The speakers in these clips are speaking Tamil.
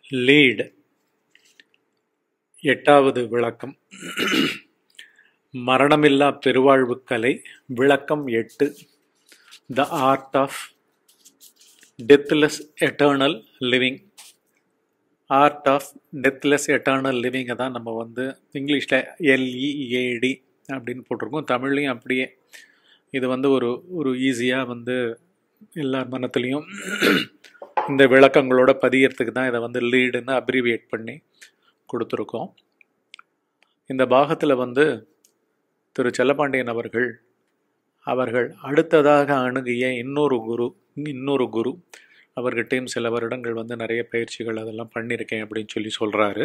லீட் எட்டாவது விளக்கம் மரணமில்லா பெருவாழ்வு கலை விளக்கம் எட்டு the art of deathless eternal living art of deathless eternal லிவிங்கை தான் நம்ம வந்து இங்கிலீஷில் எல்இஏடி அப்படின்னு போட்டிருக்கோம் தமிழ்லையும் அப்படியே இது வந்து ஒரு ஒரு ஈஸியாக வந்து எல்லார் மனத்துலேயும் இந்த விளக்கங்களோட பதியறதுக்கு தான் இதை வந்து லீடுன்னு அப்ரிவியேட் பண்ணி கொடுத்துருக்கோம் இந்த பாகத்தில் வந்து திரு செல்லப்பாண்டியன் அவர்கள் அவர்கள் அடுத்ததாக அணுகிய இன்னொரு குரு இன்னொரு குரு அவர்கிட்டையும் சில வருடங்கள் வந்து நிறைய பயிற்சிகள் அதெல்லாம் பண்ணியிருக்கேன் அப்படின்னு சொல்லி சொல்கிறாரு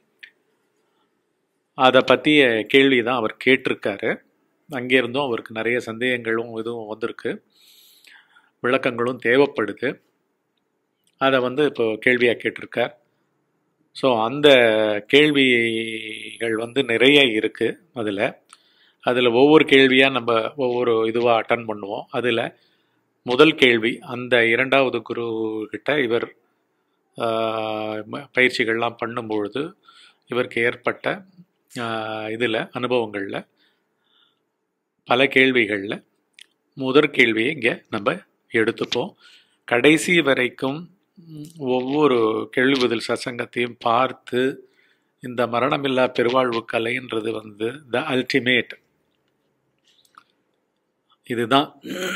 அதை பற்றிய கேள்வி தான் அவர் கேட்டிருக்காரு அங்கேருந்தும் அவருக்கு நிறைய சந்தேகங்களும் இதுவும் வந்திருக்கு விளக்கங்களும் தேவைப்படுது அதை வந்து இப்போ கேள்வியாக கேட்டிருக்கார் ஸோ அந்த கேள்விகள் வந்து நிறைய இருக்குது அதில் அதில் ஒவ்வொரு கேள்வியாக நம்ம ஒவ்வொரு இதுவாக அட்டன் பண்ணுவோம் அதில் முதல் கேள்வி அந்த இரண்டாவது குரு கிட்ட இவர் பயிற்சிகள்லாம் பண்ணும்பொழுது இவருக்கு ஏற்பட்ட இதில் அனுபவங்களில் பல கேள்விகளில் முதற் கேள்வியை இங்கே நம்ம எடுத்துப்போம் கடைசி வரைக்கும் ஒவ்வொரு கேள்வி பதில் சசங்கத்தையும் பார்த்து இந்த மரணமில்லா பெருவாழ்வு கலைன்றது வந்து த அல்டிமேட் இதுதான்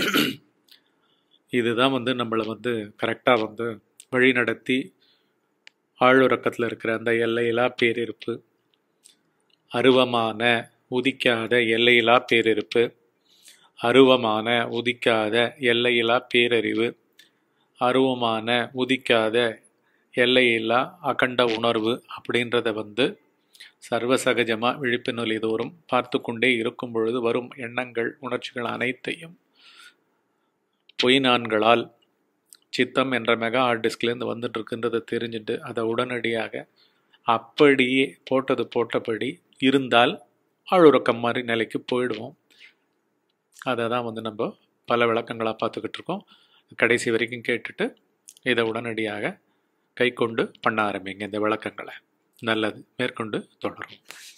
இதுதான் வந்து நம்மளை வந்து கரெக்டாக வந்து வழி நடத்தி ஆழ்வுறக்கத்தில் இருக்கிற அந்த எல்லையிலா பேரிருப்பு அருவமான உதிக்காத எல்லையிலா பேரிருப்பு அருவமான உதிக்காத எல்லையிலா பேரறிவு அருவமான உதிக்காத எல்லையில்லா அகண்ட உணர்வு அப்படின்றத வந்து சர்வசகஜமாக விழிப்பு நிலை தோறும் பார்த்து கொண்டே இருக்கும் பொழுது வரும் எண்ணங்கள் உணர்ச்சிகள் அனைத்தையும் பொய் நான்களால் சித்தம் என்ற மெகா ஹார்ட் டிஸ்க்லேருந்து வந்துட்டு இருக்குன்றதை தெரிஞ்சுட்டு அதை உடனடியாக அப்படியே போட்டது போட்டபடி இருந்தால் ஆழுறக்கம் மாதிரி நிலைக்கு போயிடுவோம் அதை தான் வந்து நம்ம பல விளக்கங்களாக பார்த்துக்கிட்டு இருக்கோம் கடைசி வரைக்கும் கேட்டுட்டு இதை உடனடியாக கை கொண்டு பண்ண ஆரம்பிங்க இந்த விளக்கங்களை நல்லது மேற்கொண்டு தொடரும்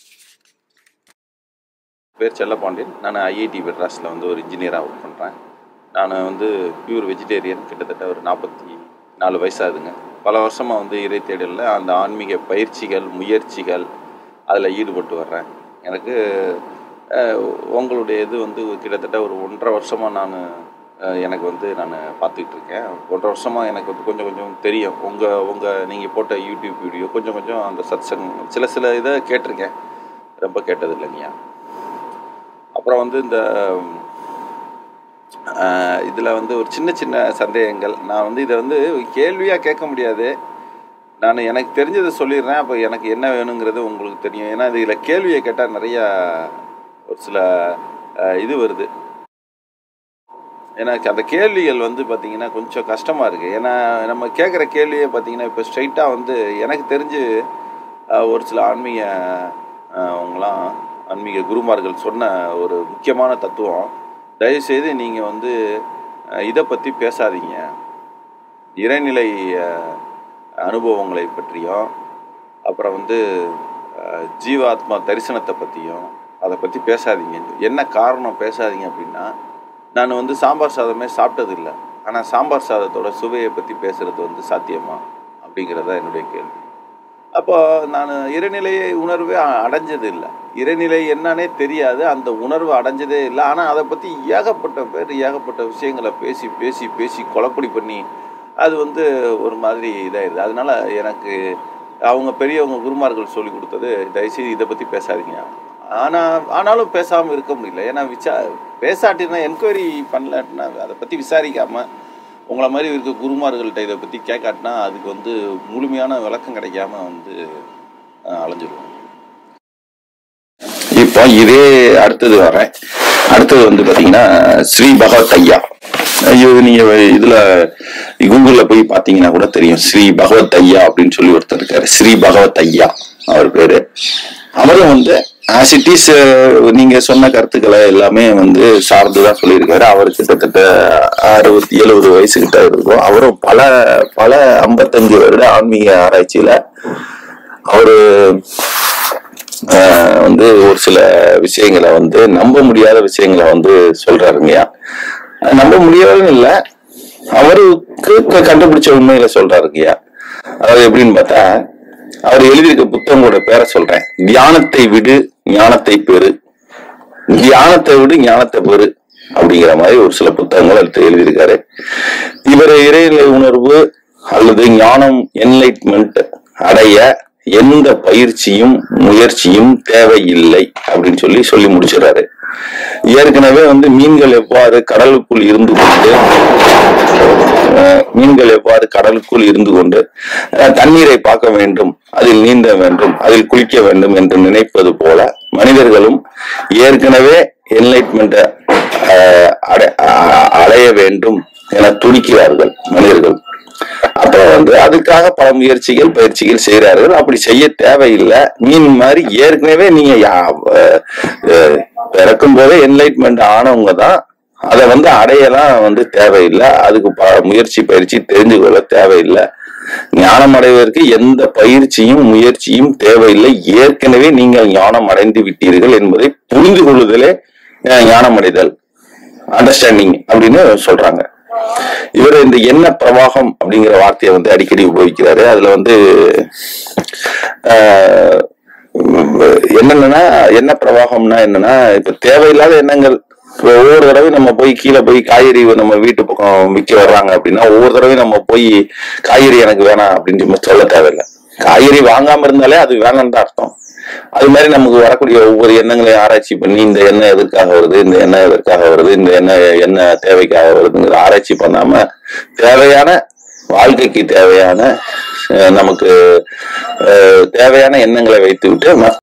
பேர் செல்லப்பாண்டியன் நான் ஐஐடி மெட்ராஸில் வந்து ஒரு இன்ஜினியராக ஒர்க் பண்ணுறேன் நான் வந்து பியூர் வெஜிடேரியன் கிட்டத்தட்ட ஒரு நாற்பத்தி நாலு வயசாகுதுங்க பல வருஷமாக வந்து இறை தேடலில் அந்த ஆன்மீக பயிற்சிகள் முயற்சிகள் அதில் ஈடுபட்டு வர்றேன் எனக்கு உங்களுடைய இது வந்து கிட்டத்தட்ட ஒரு ஒன்றரை வருஷமாக நான் எனக்கு வந்து நான் பார்த்துக்கிட்டு இருக்கேன் ஒன்றரை வருஷமாக எனக்கு வந்து கொஞ்சம் கொஞ்சம் தெரியும் உங்கள் உங்கள் நீங்கள் போட்ட யூடியூப் வீடியோ கொஞ்சம் கொஞ்சம் அந்த சத் சங் சில சில இதை கேட்டிருக்கேன் ரொம்ப கேட்டது இல்லைங்கய்யா அப்புறம் வந்து இந்த இதில் வந்து ஒரு சின்ன சின்ன சந்தேகங்கள் நான் வந்து இதை வந்து கேள்வியாக கேட்க முடியாது நான் எனக்கு தெரிஞ்சதை சொல்லிடுறேன் அப்போ எனக்கு என்ன வேணுங்கிறது உங்களுக்கு தெரியும் ஏன்னா இதில் கேள்வியை கேட்டால் நிறையா ஒரு சில இது வருது எனக்கு அந்த கேள்விகள் வந்து பார்த்திங்கன்னா கொஞ்சம் கஷ்டமாக இருக்குது ஏன்னா நம்ம கேட்குற கேள்வியே பார்த்திங்கன்னா இப்போ ஸ்ட்ரைட்டாக வந்து எனக்கு தெரிஞ்சு ஒரு சில ஆன்மீக அவங்களாம் ஆன்மீக குருமார்கள் சொன்ன ஒரு முக்கியமான தத்துவம் தயவுசெய்து நீங்கள் வந்து இதை பற்றி பேசாதீங்க இறைநிலை அனுபவங்களை பற்றியும் அப்புறம் வந்து ஜீவாத்மா தரிசனத்தை பற்றியும் அதை பற்றி பேசாதீங்க என்ன காரணம் பேசாதீங்க அப்படின்னா நான் வந்து சாம்பார் சாதமே சாப்பிட்டதில்லை ஆனால் சாம்பார் சாதத்தோட சுவையை பற்றி பேசுகிறது வந்து சாத்தியமா அப்படிங்கிறத என்னுடைய கேள்வி அப்போ நான் இறைநிலையை உணர்வே அடைஞ்சது இல்லை இறைநிலை என்னன்னே தெரியாது அந்த உணர்வு அடைஞ்சதே இல்லை ஆனால் அதை பற்றி ஏகப்பட்ட பேர் ஏகப்பட்ட விஷயங்களை பேசி பேசி பேசி கொலப்படி பண்ணி அது வந்து ஒரு மாதிரி இதாகிடுது அதனால எனக்கு அவங்க பெரியவங்க குருமார்கள் சொல்லி கொடுத்தது தயவுசெய்து இதை பற்றி பேசாதீங்க ஆனால் ஆனாலும் பேசாமல் இருக்க முடியல ஏன்னா விசா பேசாட்டினா என்கொயரி பண்ணலாட்டினா அதை பற்றி விசாரிக்காமல் உங்களை மாதிரி இருக்க குருமார்கள்ட்ட இதை பற்றி கேட்காட்டினா அதுக்கு வந்து முழுமையான விளக்கம் கிடைக்காம வந்து அலைஞ்சிருவோம் இப்போ இதே அடுத்தது வரேன் அடுத்தது வந்து பாத்தீங்கன்னா ஸ்ரீ பகவத் ஐயா ஐயோ நீங்க இதுல கூகுள்ல போய் பாத்தீங்கன்னா கூட தெரியும் ஸ்ரீ பகவத் ஐயா அப்படின்னு சொல்லி ஒருத்தர் இருக்காரு ஸ்ரீ பகவத் ஐயா அவர் பேரு அவரும் வந்து ஆஸ் இட் இஸ் நீங்க சொன்ன கருத்துக்களை எல்லாமே வந்து சார்ந்துதான் சொல்லியிருக்காரு அவர் கிட்டத்தட்ட அறுபத்தி எழுபது வயசு கிட்ட இருக்கும் அவரும் பல பல ஐம்பத்தஞ்சு வருட ஆன்மீக ஆராய்ச்சியில அவரு ஆஹ், வந்து ஒரு சில விஷயங்களை வந்து நம்ப முடியாத விஷயங்களை வந்து சொல்றாருங்கய்யா அது நம்ப முடியாதுன்னு இல்ல அவருக்கு க- கண்டுபிடிச்ச உண்மைகளை சொல்றாருங்கய்யா அதாவது எப்படின்னு பார்த்தா அவர் எழுதியிருக்க புத்தகங்களோட பேரை சொல்றேன் தியானத்தை விடு ஞானத்தை பெறு தியானத்தை விடு ஞானத்தை பெறு அப்படிங்கிற மாதிரி ஒரு சில புத்தகங்கள் எடுத்து எழுதியிருக்காரு இவர் இறைநிலை உணர்வு அல்லது ஞானம் என்லைட்மெண்ட் அடைய எந்த பயிற்சியும் முயற்சியும் தேவையில்லை அப்படின்னு சொல்லி சொல்லி முடிச்சிடறாரு ஏற்கனவே வந்து மீன்கள் எவ்வாறு கடலுக்குள் இருந்து கொண்டு அஹ், மீன்கள் எவ்வாறு கடலுக்குள் இருந்து கொண்டு அஹ், தண்ணீரை பார்க்க வேண்டும் அதில் நீந்த வேண்டும் அதில் குளிக்க வேண்டும் என்று நினைப்பது போல மனிதர்களும் ஏற்கனவே என்லைட்மெண்ட் அடைய வேண்டும் என துடிக்கிறார்கள் மனிதர்கள் அப்ப வந்து அதுக்காக பல முயற்சிகள் பயிற்சிகள் செய்கிறார்கள் அப்படி செய்ய தேவையில்லை மீன் மாதிரி ஏற்கனவே நீங்க யா- அஹ், அஹ், பிறக்கும் போதே என்லைட்மெண்ட் ஆனவங்க தான் அதை வந்து அடையலாம் வந்து தேவையில்லை அதுக்கு ப- முயற்சி பயிற்சி தெரிஞ்சு கொள்ள தேவையில்லை ஞானம் அடைவதற்கு எந்த பயிற்சியும் முயற்சியும் தேவையில்லை ஏற்கனவே நீங்கள் ஞானம் அடைந்து விட்டீர்கள் என்பதை புரிந்து கொள்ளுதலே அஹ், ஞானம் அடைதல் அண்டர்ஸ்டாண்டிங் அப்படின்னு சொல்றாங்க இவர் இந்த எண்ண பிரவாகம் அப்படிங்கிற வார்த்தையை வந்து அடிக்கடி உபயோகிக்கிறாரு அதுல வந்து ஆஹ், என்னன்னா என்ன பிரவாகம்னா என்னன்னா இப்ப தேவையில்லாத எண்ணங்கள் இப்ப ஒவ்வொரு தடவையும் நம்ம போய் கீழே போய் காய்கறி நம்ம வீட்டு பக்கம் விற்க வர்றாங்க அப்படின்னா ஒவ்வொரு தடவையும் நம்ம போய் காய்கறி எனக்கு வேணாம் அப்படின்னு சொல்லி சொல்ல தேவையில்லை காய்கறி வாங்காம இருந்தாலே அது வேணாம்னு தான் அர்த்தம் அது மாதிரி நமக்கு வரக்கூடிய ஒவ்வொரு எண்ணங்களையும் ஆராய்ச்சி பண்ணி இந்த எண்ணம் எதற்காக வருது இந்த எண்ணம் எதற்காக வருது இந்த எண்ணம் என்ன தேவைக்காக வருதுங்கிற ஆராய்ச்சி பண்ணாம தேவையான வாழ்க்கைக்கு தேவையான அஹ், நமக்கு அஹ், தேவையான எண்ணங்களை வைத்து விட்டு